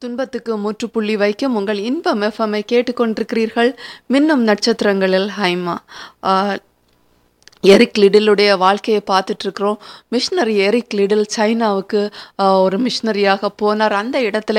துன்பத்துக்கு முற்றுப்புள்ளி வைக்கும் உங்கள் இன்பம் எஃப்எம்ஐ கேட்டுக்கொண்டிருக்கிறீர்கள் மின்னும் நட்சத்திரங்களில் ஹைமா ஆஹ், எரிக் லிடிலுடைய வாழ்க்கையை பார்த்துட்டு இருக்கிறோம் மிஷினரி எரிக் லிடில் சைனாவுக்கு ஆஹ், ஒரு மிஷினரியாக போனார் அந்த இடத்துல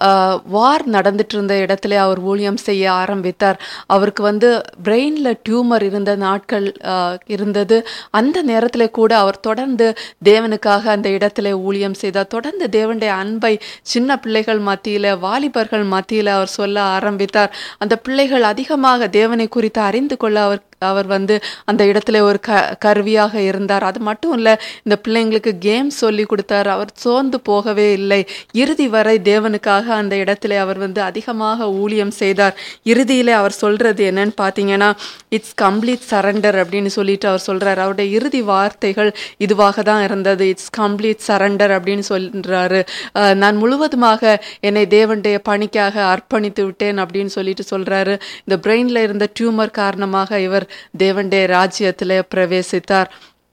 வார் நடந்துட்டு இருந்த இடத்துல அவர் ஊழியம் செய்ய ஆரம்பித்தார் அவருக்கு வந்து பிரெயினில் டியூமர் இருந்த நாட்கள் ஆஹ், இருந்தது அந்த நேரத்தில் கூட அவர் தொடர்ந்து தேவனுக்காக அந்த இடத்துல ஊழியம் செய்தார் தொடர்ந்து தேவனுடைய அன்பை சின்ன பிள்ளைகள் மத்தியில் வாலிபர்கள் மத்தியில் அவர் சொல்ல ஆரம்பித்தார் அந்த பிள்ளைகள் அதிகமாக தேவனை குறித்து அறிந்து கொள்ள அவர் அவர் வந்து அந்த இடத்துல ஒரு க கருவியாக இருந்தார் அது மட்டும் இல்லை இந்த பிள்ளைங்களுக்கு கேம் சொல்லி கொடுத்தார் அவர் சோர்ந்து போகவே இல்லை இறுதி வரை தேவனுக்காக அந்த இடத்துல அவர் வந்து அதிகமாக ஊழியம் செய்தார் இறுதியில் அவர் சொல்றது என்னன்னு பார்த்தீங்கன்னா இட்ஸ் கம்ப்ளீட் சரண்டர் அப்படின்னு சொல்லிட்டு அவர் சொல்றாரு அவருடைய இறுதி வார்த்தைகள் இதுவாக தான் இருந்தது இட்ஸ் கம்ப்ளீட் சரண்டர் அப்படின்னு சொல்றாரு அஹ், நான் முழுவதுமாக என்னை தேவனுடைய பணிக்காக அர்ப்பணித்து விட்டேன் அப்படின்னு சொல்லிட்டு சொல்றாரு இந்த பிரெயின்ல இருந்த டியூமர் காரணமாக இவர் தேவனுடைய ராஜ்யத்தில் பிரவேசித்தார்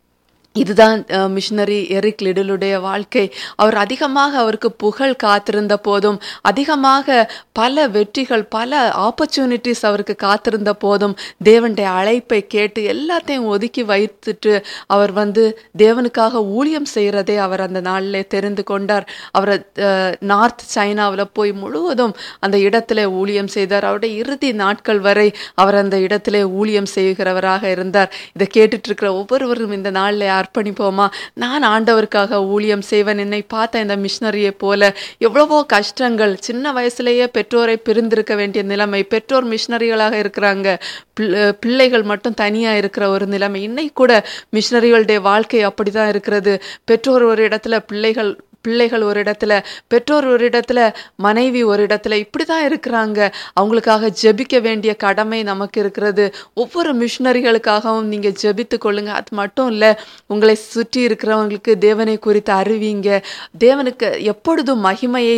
இதுதான் மிஷினரி எரிக் லிடிலுடைய வாழ்க்கை அவர் அதிகமாக அவருக்கு புகழ் காத்திருந்த போதும் அதிகமாக பல வெற்றிகள் பல ஆப்பர்ச்சுனிட்டிஸ் அவருக்கு காத்திருந்த போதும் தேவனுடைய அழைப்பை கேட்டு எல்லாத்தையும் ஒதுக்கி வைத்துட்டு அவர் வந்து தேவனுக்காக ஊழியம் செய்கிறதே அவர் அந்த நாளில் தெரிந்து கொண்டார் அவர் நார்த் சைனாவில் போய் முழுவதும் அந்த இடத்துல ஊழியம் செய்தார் அவருடைய இறுதி நாட்கள் வரை அவர் அந்த இடத்துல ஊழியம் செய்கிறவராக இருந்தார் இதை கேட்டுட்டு இருக்கிற ஒவ்வொருவரும் இந்த நாளில் அர்ப்பணிப்போமா நான் ஆண்டவருக்காக ஊழியம் செய்வேன் என்னை பார்த்த இந்த மிஷினரியை போல எவ்வளவோ கஷ்டங்கள் சின்ன வயசுலேயே பெற்றோரை பிரிந்திருக்க வேண்டிய நிலைமை பெற்றோர் மிஷினரிகளாக இருக்கிறாங்க பிள்ளை- பிள்ளைகள் மட்டும் தனியாக இருக்கிற ஒரு நிலைமை இன்னைக்கு கூட மிஷினரிகளுடைய வாழ்க்கை அப்படிதான் இருக்கிறது பெற்றோர் ஒரு இடத்துல பிள்ளைகள் பிள்ளைகள் ஒரு இடத்துல பெற்றோர் ஒரு இடத்துல மனைவி ஒரு இடத்துல இப்படி தான் இருக்கிறாங்க அவங்களுக்காக ஜெபிக்க வேண்டிய கடமை நமக்கு இருக்கிறது ஒவ்வொரு மிஷினரிகளுக்காகவும் நீங்கள் ஜெபித்து கொள்ளுங்க அது மட்டும் இல்லை உங்களை சுற்றி இருக்கிறவங்களுக்கு தேவனை குறித்து அறிவிங்க தேவனுக்கு எப்பொழுதும் மகிமையை